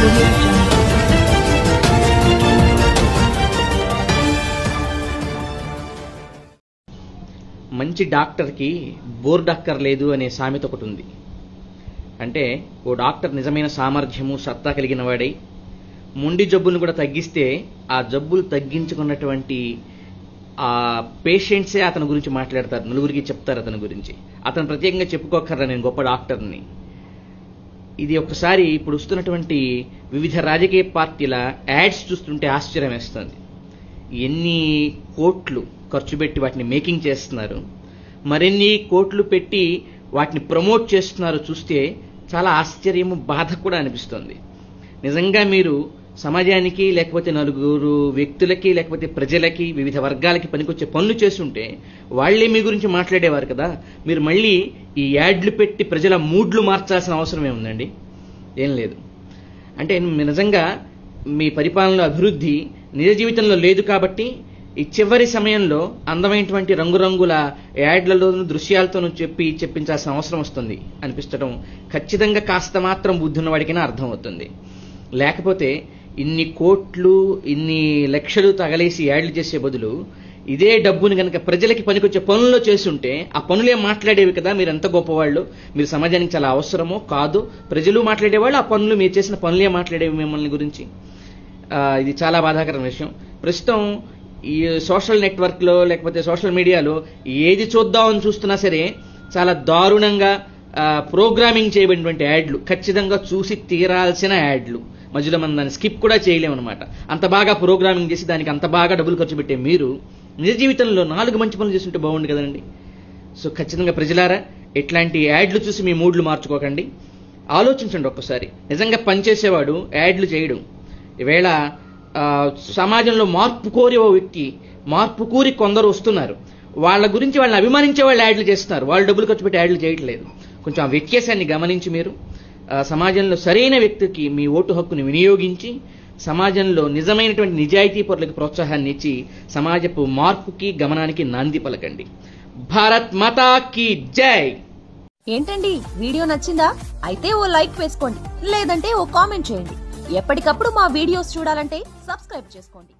audio jungle. మంచి డాక్టర్కి bore doctor లేదు అనే సామెత ఒకటి ఉంది అంటే ఓ డాక్టర్ నిజమైన సామర్థ్యము సత్తా కలిగిన వాడై మొండి జబ్బులను కూడా తగ్గిస్తే ఆ జబ్బులు తగ్గించుకున్నటువంటి ఆ పేషెంట్సే అతని గురించి మాట్లాడతారు నలుగురికి చెప్తారు అతని గురించి అతను ప్రత్యేకంగా చెప్పుకోకర్రా నేను గొప్ప డాక్టర్ని ఇది ఒకసారి ఇప్పుడు వస్తున్నటువంటి వివిధ రాజకీయ పార్టీల యాడ్స్ చూస్తుంటే ఆశ్చర్యం వేస్తుంది ఎన్ని కోట్లు ఖర్చు పెట్టి వాటిని మేకింగ్ చేస్తున్నారు మరిన్ని కోట్లు పెట్టి వాటిని ప్రమోట్ చేస్తున్నారు చూస్తే చాలా ఆశ్చర్యము బాధ కూడా అనిపిస్తుంది నిజంగా మీరు సమాజానికి లేకపోతే నలుగురు వ్యక్తులకి లేకపోతే ప్రజలకి వివిధ వర్గాలకి పనికొచ్చే పనులు చేస్తుంటే వాళ్ళే మీ గురించి మాట్లాడేవారు కదా మీరు మళ్ళీ ఈ యాడ్లు పెట్టి ప్రజల మూడ్లు మార్చాల్సిన అవసరం ఏముందండి ఏం లేదు అంటే మీ- నిజంగా మీ పరిపాలనలో అభివృద్ధి నిజ జీవితంలో లేదు కాబట్టి ఈ చివరి సమయంలో అందమైనటువంటి రంగురంగుల యాడ్లలోను దృశ్యాలతోనూ చెప్పి చెప్పించాల్సిన అవసరం వస్తుంది అనిపించడం ఖచ్చితంగా కాస్త మాత్రం బుద్ధి ఉన్నవాడికైనా అర్థమవుతుంది లేకపోతే ఇన్ని కోట్లు ఇన్ని లక్షలు తగలేసి యాడ్లు చేసే బదులు ఇదే డబ్బుని కనుక ప్రజలకి పనికొచ్చే పనుల్లో చేస్తుంటే ఆ పనులే మాట్లాడేవి కదా మీరు ఎంత గొప్పవాళ్ళు మీరు సమాజానికి చాలా అవసరమో కాదు ప్రజలు మాట్లాడేవాళ్ళు ఆ పనులు మీరు చేసిన పనులే మాట్లాడేవి మిమ్మల్ని గురించి ఆ, ఇది చాలా బాధాకరమైన విషయం ప్రస్తుతం ఈ సోషల్ నెట్వర్క్లో లేకపోతే సోషల్ మీడియాలో ఏది చూద్దామని చూస్తున్నా సరే చాలా దారుణంగా ఆ, ప్రోగ్రామింగ్ చేయబడినటువంటి యాడ్లు ఖచ్చితంగా చూసి తీరాల్సిన యాడ్లు మధ్యలో మనం దాన్ని స్కిప్ కూడా చేయలేమన్నమాట అంత బాగా ప్రోగ్రామింగ్ చేసి దానికి అంత బాగా డబ్బులు ఖర్చు పెట్టే మీరు నిజ జీవితంలో నాలుగు మంచి పనులు చేస్తుంటే బాగుండు కదండి సో ఖచ్చితంగా ప్రజలారా ఇట్లాంటి యాడ్లు చూసి మీ మూడ్లు మార్చుకోకండి ఆలోచించండి ఒక్కసారి నిజంగా పనిచేసేవాడు యాడ్లు చేయడం ఈవేళ ఆ, సమాజంలో మార్పు కోరే ఓ వ్యక్తి మార్పు కోరి కొందరు వస్తున్నారు వాళ్ళ గురించి వాళ్ళని అభిమానించే వాళ్ళు యాడ్లు చేస్తున్నారు వాళ్ళు డబ్బులు ఖర్చు పెట్టి యాడ్లు చేయట్లేదు కొంచెం ఆ వ్యత్యాసాన్ని గమనించి మీరు ఆ, సమాజంలో సరైన వ్యక్తికి మీ ఓటు హక్కుని వినియోగించి సమాజంలో నిజమైనటువంటి నిజాయితీ పరులకు ప్రోత్సాహాన్ని ఇచ్చి సమాజపు మార్పుకి గమనానికి నాంది పలకండి భారత్ మాతా కీ జై ఏంటండి వీడియో నచ్చిందా అయితే ఓ లైక్ వేసుకోండి లేదంటే ఓ కామెంట్ చేయండి ఎప్పటికప్పుడు మా వీడియోస్ చూడాలంటే సబ్స్క్రైబ్ చేసుకోండి